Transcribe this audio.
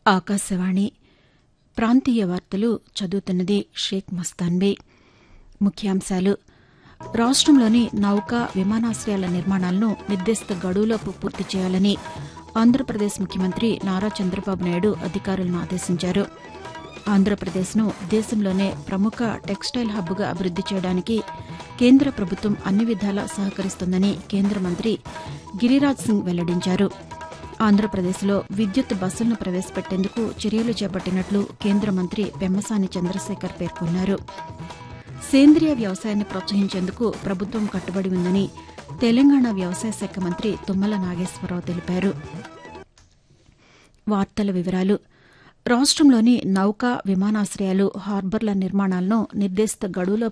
ఆకాశవాణి ప్రాంతీయ వార్తలు చదువుతున్నది షేక్ మస్తాన్బీ ముఖ్యాంశాలు రాష్టంలోని నౌకా విమానాశ్రయాల నిర్మాణాలను నిర్దిష్ట గడువులోపు పూర్తి చేయాలని ఆంధ్రప్రదేశ్ ముఖ్యమంత్రి నారా చంద్రబాబు నాయుడు అధికారులను ఆదేశించారు ఆంధ్రప్రదేశ్ను దేశంలోనే ప్రముఖ టెక్స్టైల్ హబ్గా అభివృద్ది చేయడానికి కేంద్ర ప్రభుత్వం అన్ని విధాలా సహకరిస్తోందని కేంద్ర మంత్రి గిరిరాజ్ సింగ్ వెల్లడించారు ఆంధ్రప్రదేశ్లో విద్యుత్ బస్సులను ప్రవేశపెట్టేందుకు చర్యలు చేపట్టినట్లు కేంద్ర మంత్రి పెమ్మసాని చంద్రశేఖర్ పేర్కొన్నారు సేంద్రియ వ్యవసాయాన్ని ప్రోత్సహించేందుకు ప్రభుత్వం కట్టుబడి ఉందని తెలంగాణ వ్యవసాయ శాఖ మంత్రి తుమ్మల నాగేశ్వరరావు తెలిపారు వార్తల వివరాలు రాష్టంలోని నౌకా విమానాశ్రయాలు హార్బర్ల నిర్మాణాలను నిర్దేశిత గడువులో